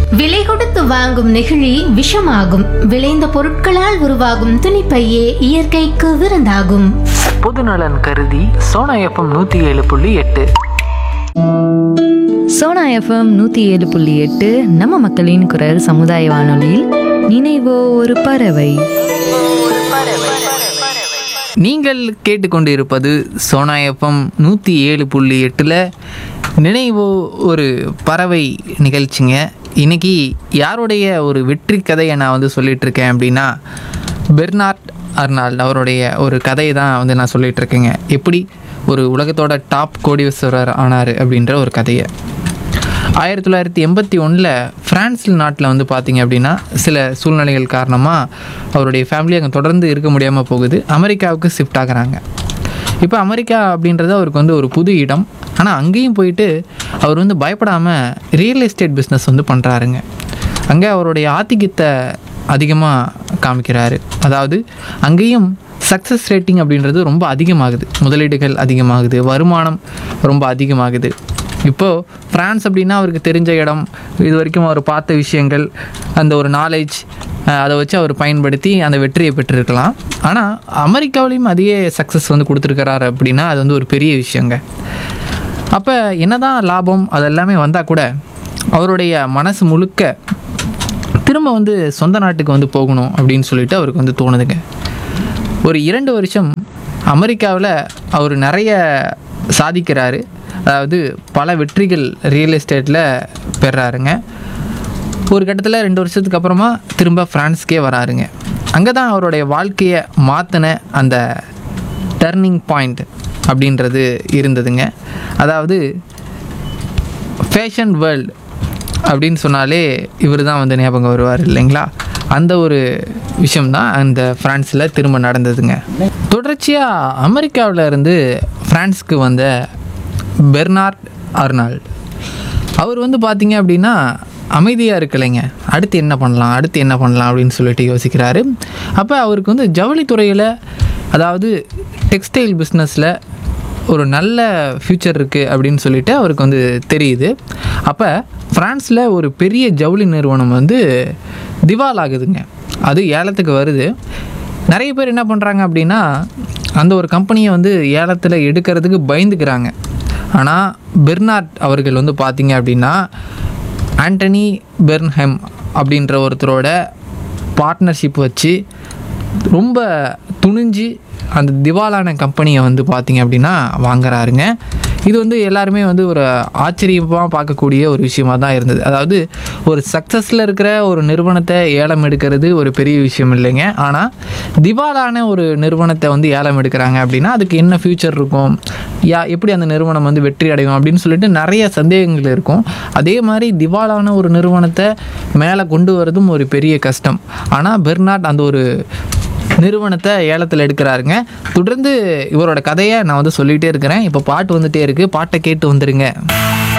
விலை கொடுத்து வாங்கும் நெகிழி விஷமாகும் விளைந்த பொருட்களால் உருவாகும் துணிப்பையே இயற்கைக்கு விருந்தாகும் பொதுநலன் கருதி சோனா எஃப்எம் நூற்றி ஏழு புள்ளி எட்டு சோனா எஃப்எம் நூற்றி ஏழு புள்ளி எட்டு நம்ம மக்களின் குரல் சமுதாய வானொலியில் நினைவோ ஒரு பறவை நீங்கள் கேட்டுக்கொண்டு இருப்பது சோனா எஃப்எம் நூற்றி ஏழு புள்ளி எட்டில் நினைவோ ஒரு பறவை நிகழ்ச்சிங்க இன்னைக்கு யாருடைய ஒரு வெற்றி கதையை நான் வந்து சொல்லிட்டு இருக்கேன் அப்படின்னா பெர்னார்ட் அர்னால்ட் அவருடைய ஒரு கதையை தான் வந்து நான் சொல்லிட்டு இருக்கேங்க எப்படி ஒரு உலகத்தோட டாப் கோடீஸ்வரர் ஆனார் அப்படின்ற ஒரு கதையை ஆயிரத்தி தொள்ளாயிரத்தி எண்பத்தி ஒன்றில் பிரான்ஸ் நாட்டில் வந்து பார்த்தீங்க அப்படின்னா சில சூழ்நிலைகள் காரணமாக அவருடைய ஃபேமிலி அங்கே தொடர்ந்து இருக்க முடியாமல் போகுது அமெரிக்காவுக்கு ஷிஃப்ட் ஆகுறாங்க இப்போ அமெரிக்கா அப்படின்றது அவருக்கு வந்து ஒரு புது இடம் ஆனால் அங்கேயும் போயிட்டு அவர் வந்து பயப்படாமல் ரியல் எஸ்டேட் பிஸ்னஸ் வந்து பண்ணுறாருங்க அங்கே அவருடைய ஆதிக்கத்தை அதிகமாக காமிக்கிறாரு அதாவது அங்கேயும் சக்ஸஸ் ரேட்டிங் அப்படின்றது ரொம்ப அதிகமாகுது முதலீடுகள் அதிகமாகுது வருமானம் ரொம்ப அதிகமாகுது இப்போது ஃப்ரான்ஸ் அப்படின்னா அவருக்கு தெரிஞ்ச இடம் இது வரைக்கும் அவர் பார்த்த விஷயங்கள் அந்த ஒரு நாலேஜ் அதை வச்சு அவர் பயன்படுத்தி அந்த வெற்றியை பெற்றிருக்கலாம் ஆனால் அமெரிக்காவிலையும் அதே சக்ஸஸ் வந்து கொடுத்துருக்கிறாரு அப்படின்னா அது வந்து ஒரு பெரிய விஷயங்க அப்போ என்னதான் லாபம் அதெல்லாமே வந்தால் கூட அவருடைய மனசு முழுக்க திரும்ப வந்து சொந்த நாட்டுக்கு வந்து போகணும் அப்படின்னு சொல்லிட்டு அவருக்கு வந்து தோணுதுங்க ஒரு இரண்டு வருஷம் அமெரிக்காவில் அவர் நிறைய சாதிக்கிறாரு அதாவது பல வெற்றிகள் ரியல் எஸ்டேட்டில் பெறாருங்க ஒரு கட்டத்தில் ரெண்டு வருஷத்துக்கு அப்புறமா திரும்ப ஃப்ரான்ஸ்க்கே வராருங்க அங்கே தான் அவருடைய வாழ்க்கையை மாற்றின அந்த டர்னிங் பாயிண்ட் அப்படின்றது இருந்ததுங்க அதாவது ஃபேஷன் வேர்ல்டு அப்படின்னு சொன்னாலே இவர் தான் வந்து ஞாபகம் வருவார் இல்லைங்களா அந்த ஒரு விஷயம்தான் அந்த ஃப்ரான்ஸில் திரும்ப நடந்ததுங்க தொடர்ச்சியாக அமெரிக்காவில் இருந்து ஃப்ரான்ஸ்க்கு வந்த பெர்னார்ட் அர்னால்ட் அவர் வந்து பார்த்தீங்க அப்படின்னா அமைதியாக இருக்கலைங்க அடுத்து என்ன பண்ணலாம் அடுத்து என்ன பண்ணலாம் அப்படின்னு சொல்லிட்டு யோசிக்கிறாரு அப்போ அவருக்கு வந்து ஜவுளித்துறையில் அதாவது டெக்ஸ்டைல் பிஸ்னஸில் ஒரு நல்ல ஃப்யூச்சர் இருக்குது அப்படின்னு சொல்லிட்டு அவருக்கு வந்து தெரியுது அப்போ ஃப்ரான்ஸில் ஒரு பெரிய ஜவுளி நிறுவனம் வந்து திவால் ஆகுதுங்க அது ஏலத்துக்கு வருது நிறைய பேர் என்ன பண்ணுறாங்க அப்படின்னா அந்த ஒரு கம்பெனியை வந்து ஏலத்தில் எடுக்கிறதுக்கு பயந்துக்கிறாங்க ஆனால் பெர்னார்ட் அவர்கள் வந்து பார்த்தீங்க அப்படின்னா ஆண்டனி பெர்ன்ஹெம் அப்படின்ற ஒருத்தரோட பார்ட்னர்ஷிப் வச்சு ரொம்ப துணிஞ்சு அந்த திவாலான கம்பெனியை வந்து பார்த்தீங்க அப்படின்னா வாங்குறாருங்க இது வந்து எல்லாருமே வந்து ஒரு ஆச்சரியமாக பார்க்கக்கூடிய ஒரு விஷயமா தான் இருந்தது அதாவது ஒரு சக்ஸஸில் இருக்கிற ஒரு நிறுவனத்தை ஏலம் எடுக்கிறது ஒரு பெரிய விஷயம் இல்லைங்க ஆனால் திவாலான ஒரு நிறுவனத்தை வந்து ஏலம் எடுக்கிறாங்க அப்படின்னா அதுக்கு என்ன ஃப்யூச்சர் இருக்கும் யா எப்படி அந்த நிறுவனம் வந்து வெற்றி அடையும் அப்படின்னு சொல்லிட்டு நிறைய சந்தேகங்கள் இருக்கும் அதே மாதிரி திவாலான ஒரு நிறுவனத்தை மேலே கொண்டு வரதும் ஒரு பெரிய கஷ்டம் ஆனால் பெர்னாட் அந்த ஒரு நிறுவனத்தை ஏலத்தில் எடுக்கிறாருங்க தொடர்ந்து இவரோட கதையை நான் வந்து சொல்லிகிட்டே இருக்கிறேன் இப்போ பாட்டு வந்துட்டே இருக்குது பாட்டை கேட்டு வந்துருங்க